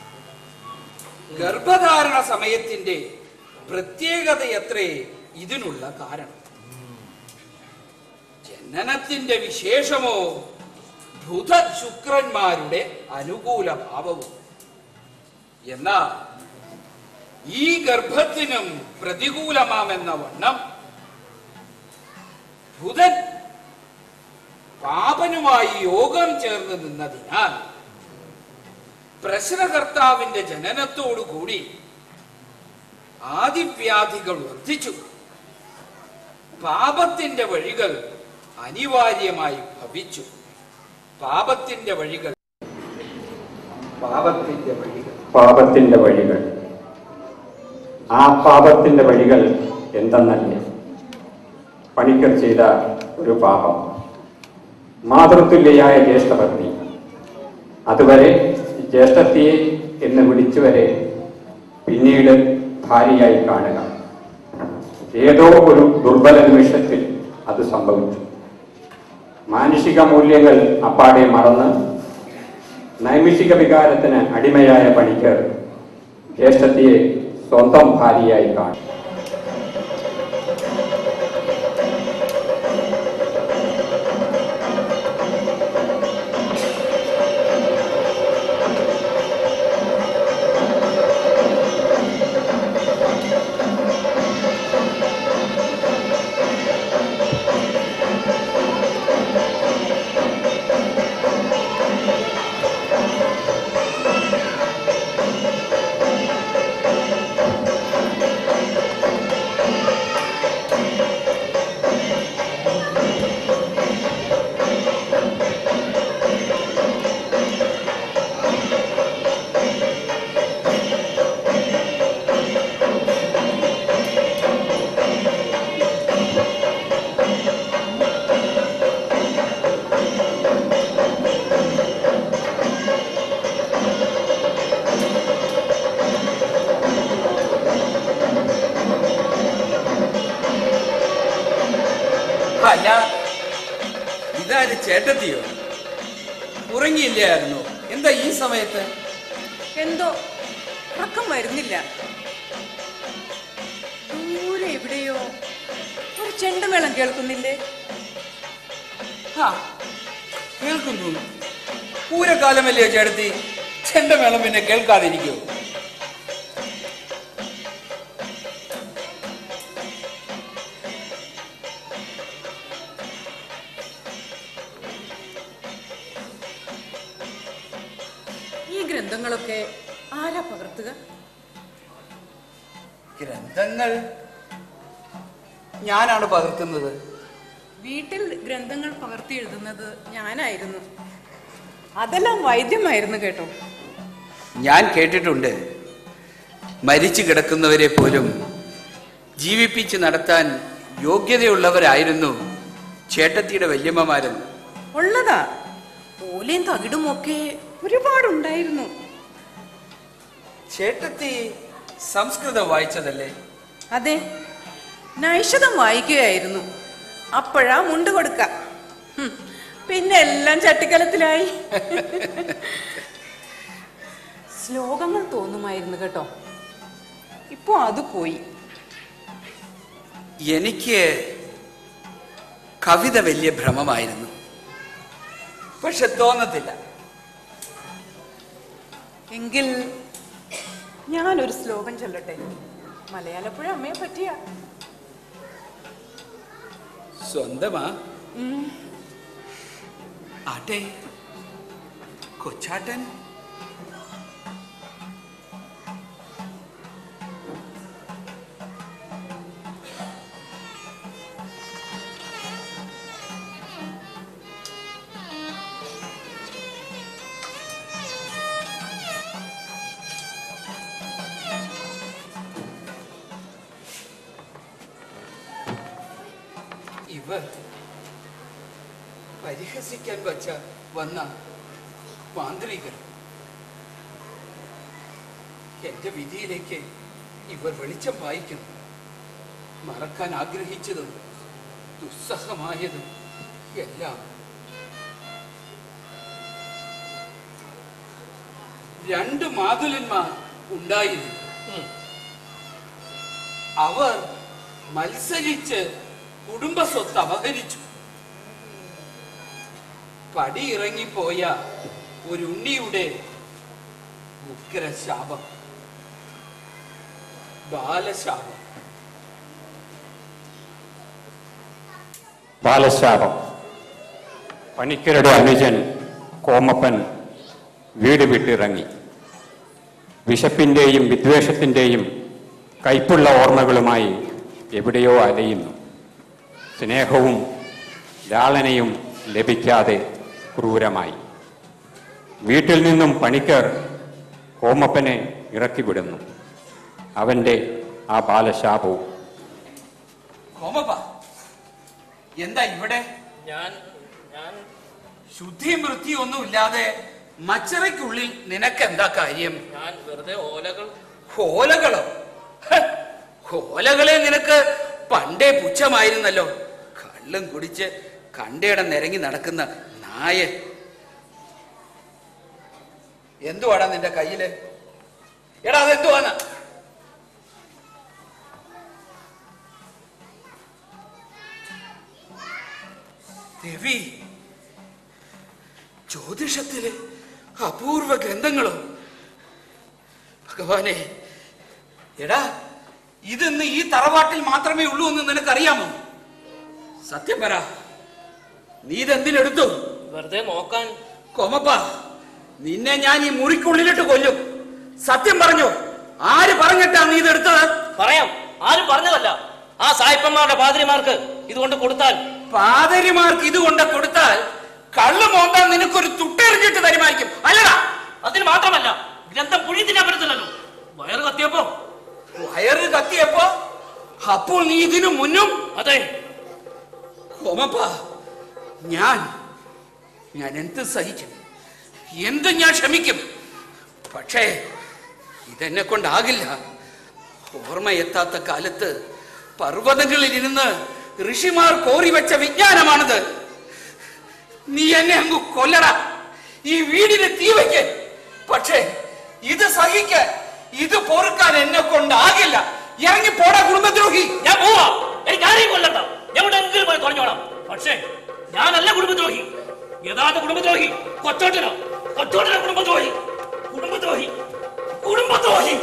ഗർഭധാരണ സമയത്തിന്റെ പ്രത്യേകതയത്രേ ഇതിനുള്ള കാരണം ജനനത്തിന്റെ വിശേഷമോ ബുധ ശുക്രന്മാരുടെ അനുകൂല ഭാവവും എന്നാൽ ഈ ഗർഭത്തിനും പ്രതികൂലമാമെന്ന വണ്ണം ബുധൻ പാപനുമായി യോഗം ചേർന്ന് നിന്നതിനാൽ പ്രശ്നകർത്താവിന്റെ ജനനത്തോടുകൂടി ആദിവ്യാധികൾ വർദ്ധിച്ചു പാപത്തിന്റെ വഴികൾ അനിവാര്യമായി ഭവിച്ചു പാപത്തിന്റെ വഴികൾ പാപത്തിന്റെ വഴികൾ പാപത്തിന്റെ വഴികൾ ആ പാപത്തിന്റെ വഴികൾ എന്തെന്നല്ലേ പണിക്കർ ചെയ്ത ഒരു പാപം മാതൃതുല്യയായ ജ്യേഷ്ഠപത്നി അതുവരെ ജ്യേഷ്ഠത്തിയെ എന്ന് വിളിച്ചുവരെ പിന്നീട് ഭാര്യയായി കാണുക ഏതോ ഒരു ദുർബല നിമിഷത്തിൽ അത് സംഭവിച്ചു മാനുഷിക മൂല്യങ്ങൾ അപ്പാടെ മറന്ന് നൈമിഷിക വികാരത്തിന് അടിമയായ പണിക്കർ ജ്യേഷ്ഠത്തിയെ സ്വന്തം ഭാര്യയായി കാണും അല്ല ഇതാര് ചേട്ടത്തിയോ ഉറങ്ങിയില്ലായിരുന്നോ എന്താ ഈ സമയത്ത് എന്തോ ഉറക്കം വരുന്നില്ല ദൂരെ എവിടെയോ ഒരു ചെണ്ടമേളം കേൾക്കുന്നില്ലേ ആ കേൾക്കുന്നു പൂരക്കാലമല്ലേ ചേട്ടത്തി ചെണ്ടമേളം പിന്നെ കേൾക്കാതിരിക്കോ ഈ ഗ്രന്ഥങ്ങളൊക്കെ ആരാ പകർത്തുക ഗ്രന്ഥങ്ങൾ ഞാനാണ് പകർത്തുന്നത് വീട്ടിൽ ഗ്രന്ഥങ്ങൾ പകർത്തി എഴുതുന്നത് ഞാനായിരുന്നു അതെല്ലാം വൈദ്യമായിരുന്നു കേട്ടോ ഞാൻ കേട്ടിട്ടുണ്ട് മരിച്ചു കിടക്കുന്നവരെ പോലും ജീവിപ്പിച്ച് നടത്താൻ യോഗ്യതയുള്ളവരായിരുന്നു ചേട്ടത്തിയുടെ വല്യമ്മമാരെന്ന് ഉള്ളതാ ഓലയും തകിടും ഒക്കെ ഒരുപാടുണ്ടായിരുന്നു ചേട്ടത്തി സംസ്കൃതം വായിച്ചതല്ലേ അതെ നൈഷതം വായിക്കുകയായിരുന്നു അപ്പോഴാ മുണ്ട് കൊടുക്ക ഹും, പിന്നെ എല്ലാം ചട്ടിക്കലത്തിലായി ശ്ലോകങ്ങൾ തോന്നുമായിരുന്നു കേട്ടോ ഇപ്പോ അത് പോയി എനിക്ക് കവിത വലിയ ഭ്രമമായിരുന്നു പക്ഷെ തോന്നത്തില്ല എങ്കിൽ ഞാനൊരു ശ്ലോകം ചൊല്ലട്ടെ മലയാളപ്പുഴ അമ്മയെ പറ്റിയ സ്വന്തമാ ആട്ടെ കൊച്ചാട്ടൻ ഇവർ പരിഹസിക്കാൻ വച്ച വന്ന മാന്ത്രികർ എന്റെ വിധിയിലേക്ക് ഇവർ വെളിച്ചം വായിക്കുന്നു മറക്കാൻ ആഗ്രഹിച്ചതും ദുസ്സഹമായതും എല്ലാം രണ്ട് മാതുലന്മാർ ഉണ്ടായിരുന്നു അവർ മത്സരിച്ച് കുടുംബ സ്വത്ത് അപഹരിച്ചു പടിയിറങ്ങിപ്പോയ ഒരു ഉണ്ണിയുടെ ഉഗ്രശാപം ബാലശാപം ബാലശാപം പണിക്കരുടെ അനുജൻ കോമപ്പൻ വീട് വിട്ടിറങ്ങി വിശപ്പിൻ്റെയും വിദ്വേഷത്തിൻ്റെയും കൈപ്പുള്ള ഓർമ്മകളുമായി എവിടെയോ അലയുന്നു സ്നേഹവും ലാളനയും ലഭിക്കാതെ ക്രൂരമായി വീട്ടിൽ നിന്നും പണിക്കർ കോമപ്പനെ ഇറക്കിവിടുന്നു അവൻ്റെ ആ ബാലശാപവും കോമപ്പ എന്താ ഇവിടെ ഞാൻ ഞാൻ ശുദ്ധിയും വൃത്തിയും ഒന്നുമില്ലാതെ മച്ചറയ്ക്കുള്ളിൽ നിനക്ക് എന്താ കാര്യം ഞാൻ വെറുതെ ഓലകൾ ഓലകളോ ഹ, ഓലകളെ നിനക്ക് പണ്ടേ പുച്ഛമായിരുന്നല്ലോ കള്ളും കുടിച്ച് കണ്ടയിടം നിരങ്ങി നടക്കുന്ന നായ എന്തുവാടാ നിന്റെ കയ്യില് എടാ അതെന്തുവാന്ന് രവി ജ്യോതിഷത്തിലെ അപൂർവ ഗ്രന്ഥങ്ങളോ ഭഗവാനെ എടാ ഇതെന്ന് ഈ തറവാട്ടിൽ മാത്രമേ ഉള്ളൂ എന്ന് നിനക്കറിയാമോ സത്യം പറ നീ ഇതെന്തിനെടുത്തു വെറുതെ നോക്കാൻ കൊമപ്പ നിന്നെ ഞാൻ ഈ മുറിക്കുള്ളിലിട്ട് കൊല്ലും സത്യം പറഞ്ഞു ആര് പറഞ്ഞിട്ടാ നീ ഇതെടുത്തത് പറയാം ആരും പറഞ്ഞതല്ല ആ സായിപ്പന്മാരുടെ പാതിരിമാർക്ക് ഇതുകൊണ്ട് കൊടുത്താൽ പാതരിമാർക്ക് ഇത് കൊണ്ട് കൊടുത്താൽ കള്ളു മോന്താൻ നിനക്കൊരു തുട്ടെറിഞ്ഞിട്ട് തരുമായിരിക്കും അല്ലടാ അതിന് മാത്രമല്ല ഗ്രന്ഥം പുഴി തിന്നാൻ പറ്റത്തില്ലല്ലോ വയറ് കത്തിയപ്പോ വയറ് കത്തിയപ്പോ അപ്പോൾ നീ ഇതിനു മുന്നും അതെ ഹോമപ്പ ഞാൻ ഞാൻ എന്ത് സഹിക്കും എന്ത് ഞാൻ ക്ഷമിക്കും പക്ഷേ ഇതെന്നെ കൊണ്ടാകില്ല ഓർമ്മയെത്താത്ത കാലത്ത് പർവ്വതങ്ങളിൽ ഇരുന്ന് ഋഷിമാർ കോറി വെച്ച വിജ്ഞാനമാണിത് നീ എന്നെ അങ്ങ് കൊല്ലടാ ഈ വീടിന് തീ വയ്ക്ക് പക്ഷേ ഇത് സഹിക്കാൻ ഇത് പൊറുക്കാൻ എന്നെ കൊണ്ടാകില്ല ഇറങ്ങി പോടാ കുടുംബദ്രോഹി ഞാൻ പോവാ എനിക്ക് ആരെയും കൊല്ലണ്ട എവിടെയെങ്കിലും പോയി തുറഞ്ഞോളാം പക്ഷേ ഞാനല്ല കുടുംബദ്രോഹി യഥാർത്ഥ കുടുംബദ്രോഹി കൊച്ചോട്ടനോ കൊച്ചോട്ടനോ കുടുംബദ്രോഹി കുടുംബദ്രോഹി കുടുംബദ്രോഹി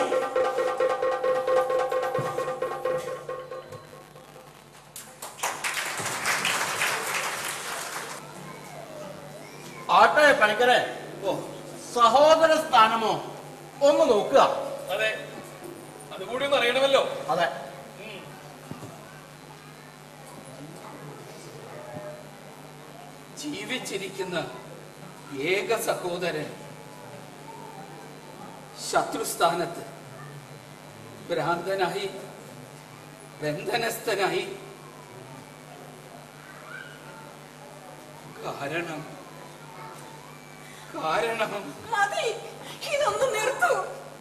ആട്ടെ പണിക്കരെ ഓ സഹോദര സ്ഥാനമോ ഒന്ന് നോക്കുക അതെ അതുകൂടി ഒന്ന് അറിയണമല്ലോ അതെ ജീവിച്ചിരിക്കുന്ന ഏക സഹോദരൻ ശത്രുസ്ഥാനത്ത് ഭ്രാന്തനായി ബന്ധനസ്ഥനായി കാരണം കാരണം മതി ഇതൊന്ന് നിർത്തൂ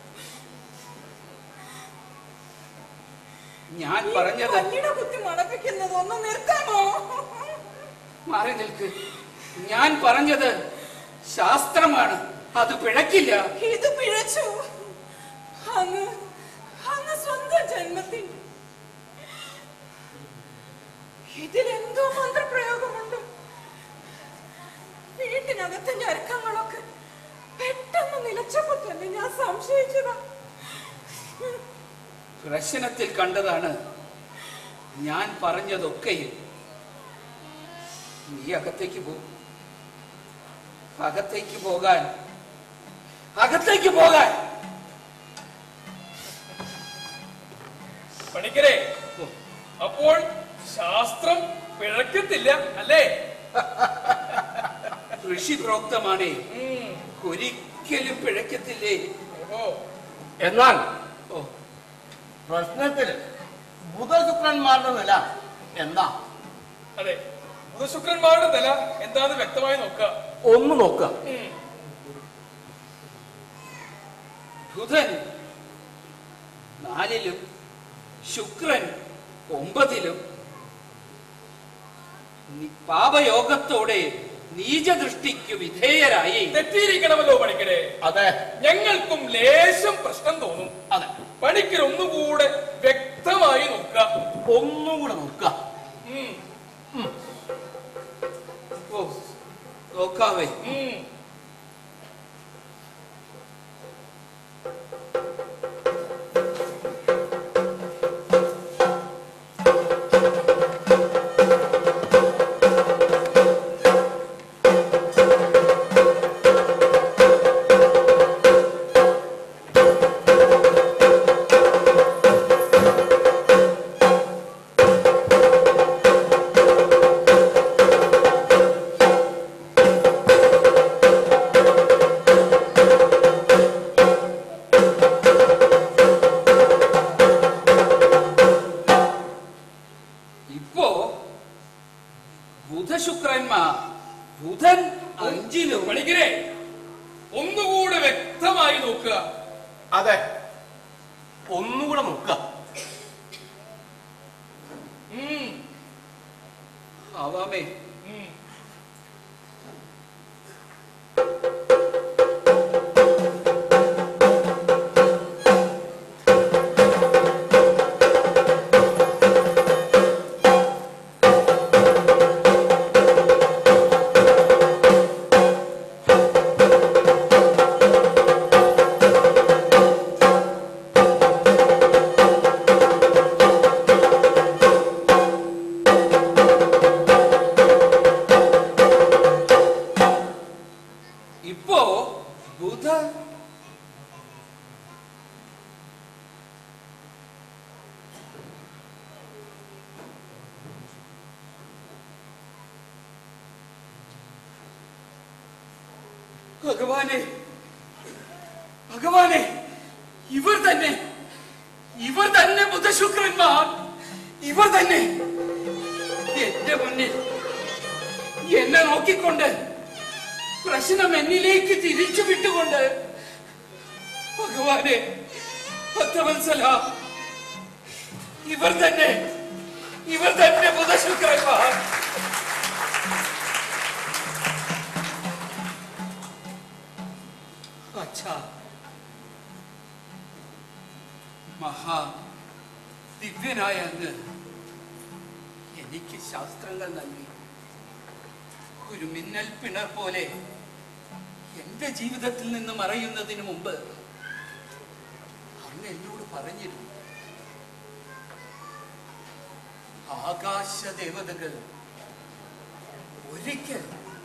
ഞാൻ ഈ പറഞ്ഞത് കല്ലിട കുത്തി മണപ്പിക്കുന്നത് ഒന്ന് നിർത്താമോ മാറി നിൽക്ക് ഞാൻ പറഞ്ഞത് ശാസ്ത്രമാണ് അത് പിഴക്കില്ല ഇത് പിഴച്ചു അങ്ങ് അങ്ങ് സ്വന്തം ജന്മത്തിൽ ഇതിലെന്തോ മന്ത്രപ്രയോഗമുണ്ട് വീട്ടിനകത്തെ ഞരക്കങ്ങളൊക്കെ പെട്ടെന്ന് നിലച്ചപ്പോ തന്നെ ഞാൻ സംശയിച്ചതാ പ്രശ്നത്തിൽ കണ്ടതാണ് ഞാൻ പറഞ്ഞതൊക്കെയും നീ അകത്തേക്ക് പോ അകത്തേക്ക് പോകാൻ അകത്തേക്ക് പോകാൻ പണിക്കരെ അപ്പോൾ ശാസ്ത്രം പിഴക്കത്തില്ല അല്ലേ ഋഷി പ്രോക്തമാണേ ഒരിക്കലും പിഴക്കത്തില്ലേ ഓ എന്നാൽ ഓ പ്രശ്നത്തിൽ ബുധശുക്രന്മാരുടെ നില എന്താ അതെ ബുധശുക്രന്മാരുടെ നില എന്താന്ന് വ്യക്തമായി നോക്കുക ഒന്ന് നോക്കുക ബുധൻ നാലിലും ശുക്രൻ ഒമ്പതിലും നി- പാപയോഗത്തോടെ നീചദൃഷ്ടിക്ക് വിധേയരായി തെറ്റിയിരിക്കണമല്ലോ പണിക്കരെ അതെ ഞങ്ങൾക്കും ലേശം പ്രശ്നം തോന്നും അതെ പണിക്കർ ഒന്നുകൂടെ വ്യക്തമായി നോക്കുക ഒന്നും കൂടെ നോക്കാം ഉം, ഓ നോക്കാവേ ഉം. ഇപ്പോ ബുധശുക്രന്മാർ ബുധൻ അഞ്ചിലും പണിക്കരെ ഒന്നുകൂടെ വ്യക്തമായി നോക്കുക അതെ ഒന്നുകൂടെ നോക്കുക ഉം, ആവാമേ ഉം. ഇപ്പോ ബുധ ഭഗവാനെ ഭഗവാനെ ഇവർ തന്നെ ഇവർ തന്നെ ബുധശുക്രന്മാർ ഇവർ തന്നെ എന്റെ മുന്നിൽ എന്നെ നോക്കിക്കൊണ്ട് പ്രശ്നം എന്നിലേക്ക് തിരിച്ചു വിട്ടുകൊണ്ട് ഭഗവാനെ ഭക്തവത്സല ഇവർ തന്നെ ഇവർ തന്നെ ബുധശുക്രന്മാർ അച്ഛാ മഹാ ദിവ്യനായ അങ്ങ് എനിക്ക് ശാസ്ത്രങ്ങൾ നൽകി ഒരു മിന്നൽ പിണർ പോലെ എന്റെ ജീവിതത്തിൽ നിന്ന് മറയുന്നതിന് മുമ്പ് അങ്ങ് എന്നോട് പറഞ്ഞിരുന്നു ആകാശ ദേവതകൾ ഒരിക്കൽ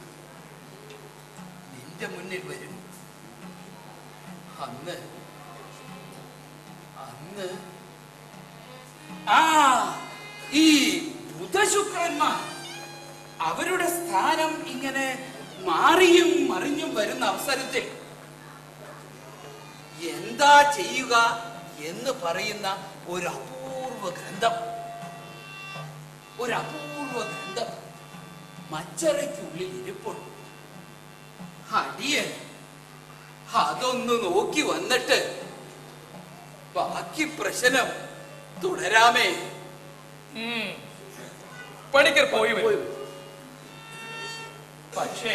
നിന്റെ മുന്നിൽ വരും അന്ന് അന്ന് ആ ഈ ബുധശുക്രന്മാർ അവരുടെ സ്ഥാനം ഇങ്ങനെ മാറിയും മറിഞ്ഞും വരുന്ന അവസരത്തിൽ എന്താ ചെയ്യുക എന്ന് പറയുന്ന ഒരു അപൂർവ ഗ്രന്ഥം ഒരു അപൂർവ ഗ്രന്ഥം മച്ചറയ്ക്കുള്ളിൽ ഇരിപ്പുണ്ട് അടിയൻ അതൊന്ന് നോക്കി വന്നിട്ട് ബാക്കി പ്രശ്നം തുടരാമേ ഉം. പണിക്കർ പോയി വരും പക്ഷേ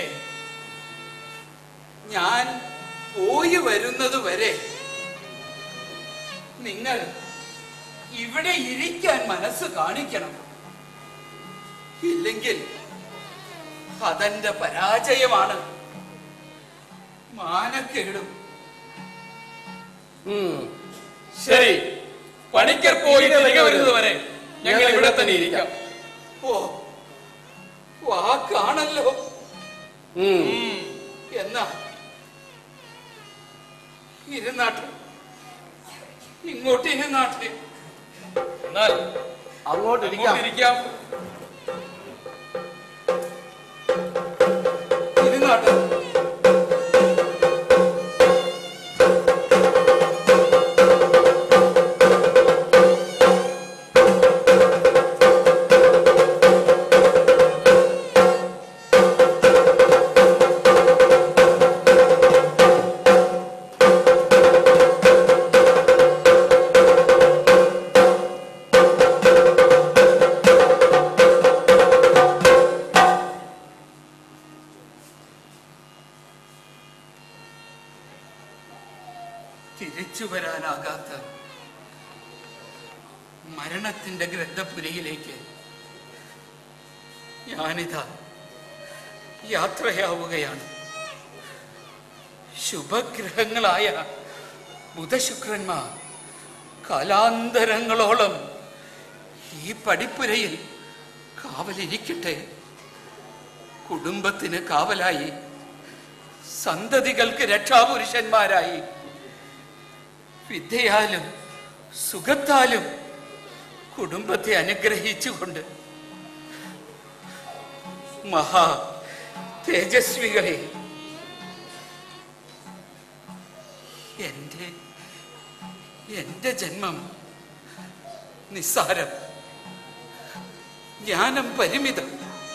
ഞാൻ പോയി വരുന്നത് വരെ നിങ്ങൾ ഇവിടെ ഇരിക്കാൻ മനസ്സ് കാണിക്കണം ഇല്ലെങ്കിൽ അതെന്റെ പരാജയമാണ് മാനക്കേടും ശരി പണിക്കർ പോയി തിരികെ വരുന്നത് വരെ ഞങ്ങൾ ഇവിടെ തന്നെ ഇരിക്കാം ഓ വാക്കാണല്ലോ എന്നാ ഇരുന്നാട്ടെ ഇങ്ങോട്ട് ഇരുന്നാട്ടെ എന്നാൽ അങ്ങോട്ടിരിക്കാം അങ്ങോട്ട് ഇരിക്കാം ഇരുന്നാട്ടെ തിരിച്ചു വരാനാകാത്ത മരണത്തിന്റെ ഗ്രന്ഥപുരയിലേക്ക് ഞാനിതാ യാത്രയാവുകയാണ് ശുഭഗ്രഹങ്ങളായ ബുധശുക്രന്മാർ കാലാന്തരങ്ങളോളം ഈ പടിപ്പുരയിൽ കാവലിരിക്കട്ടെ കുടുംബത്തിന് കാവലായി സന്തതികൾക്ക് രക്ഷാപുരുഷന്മാരായി വിദ്യയാലും സുഖത്താലും കുടുംബത്തെ അനുഗ്രഹിച്ചുകൊണ്ട് മഹാ തേജസ്വികളെ എന്റെ എന്റെ ജന്മം നിസ്സാരം ജ്ഞാനം പരിമിതം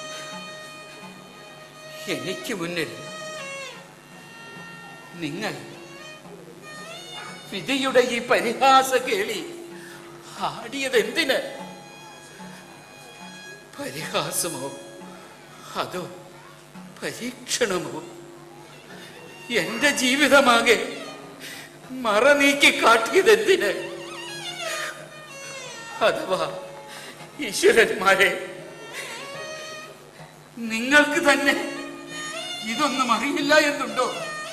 എനിക്ക് മുന്നിൽ നിങ്ങൾ വിധിയുടെ ഈ പരിഹാസ കേളി ആടിയത് എന്തിന് പരിഹാസമോ അതോ പരീക്ഷണമോ എന്റെ ജീവിതമാകെ മറ നീക്കി കാട്ടിയത് എന്തിന് അഥവാ ഈശ്വരന്മാരെ നിങ്ങൾക്ക് തന്നെ ഇതൊന്നും അറിയില്ല എന്നുണ്ടോ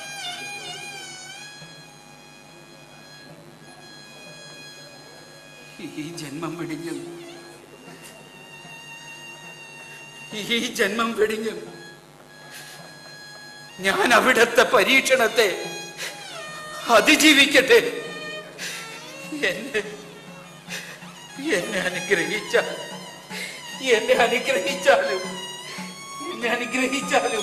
ഈ ജന്മം വെടിഞ്ഞും ഈ ജന്മം വെടിഞ്ഞും ഞാൻ അവിടത്തെ പരീക്ഷണത്തെ അതിജീവിക്കട്ടെ എന്നെ എന്നെ അനുഗ്രഹിച്ച എന്നെ അനുഗ്രഹിച്ചാലും എന്നെ അനുഗ്രഹിച്ചാലും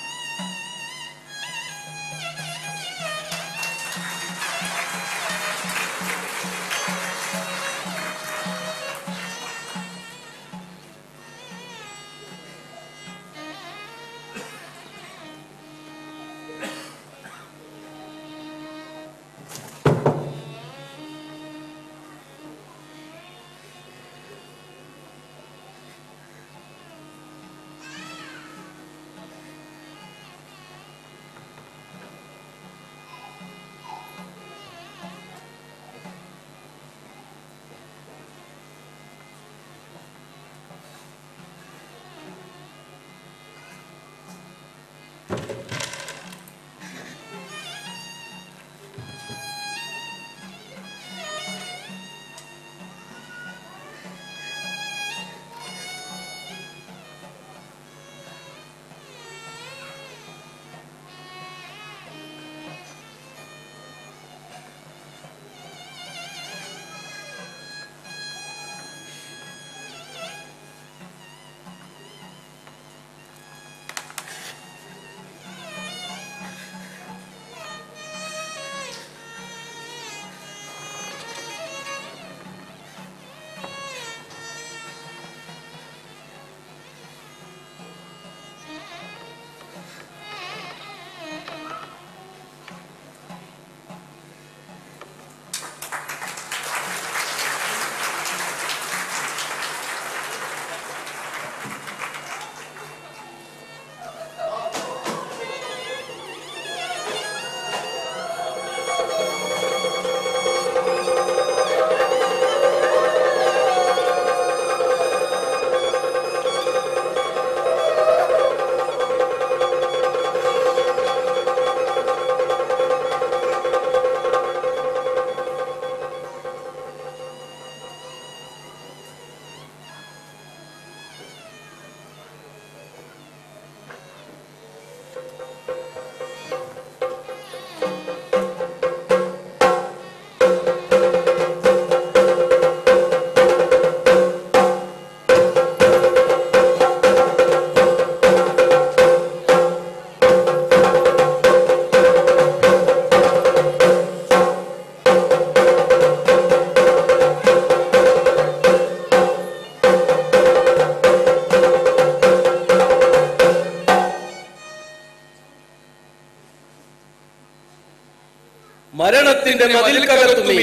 മരണത്തിന്റെ മതിൽക്കകത്തുമേ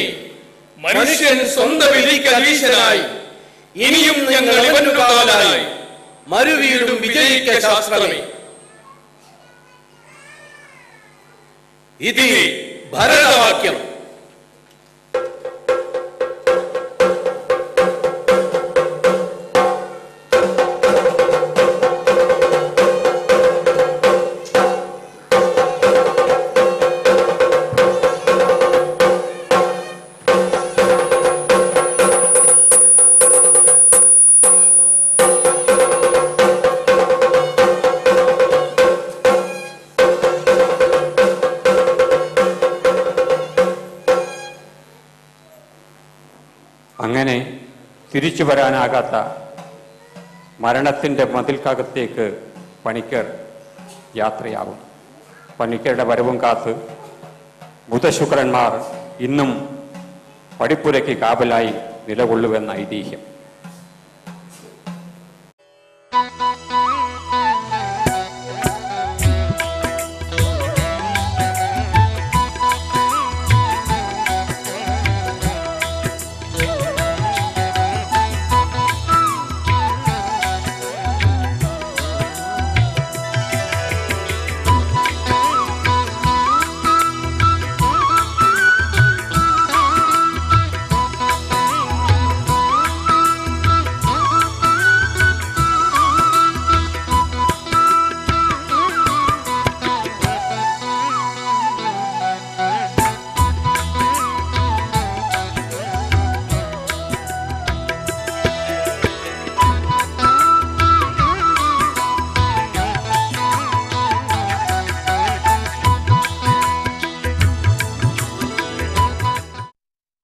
മനുഷ്യൻ സ്വന്തം വിധിക്ക് അധീശനായി ഇനിയും ഞങ്ങൾ ഇവനു കാവലായി മരുവീടും വിജയിക്ക ശാസ്ത്രമേ ഇതി ഭരതവാക്യം അങ്ങനെ തിരിച്ചു വരാനാകാത്ത മരണത്തിൻ്റെ മതിൽക്കകത്തേക്ക് പണിക്കർ യാത്രയാകും പണിക്കരുടെ വരവും കാത്ത് ബുധശുക്രന്മാർ ഇന്നും പടിപ്പുരയ്ക്ക് കാവലായി നിലകൊള്ളുവെന്ന ഐതിഹ്യം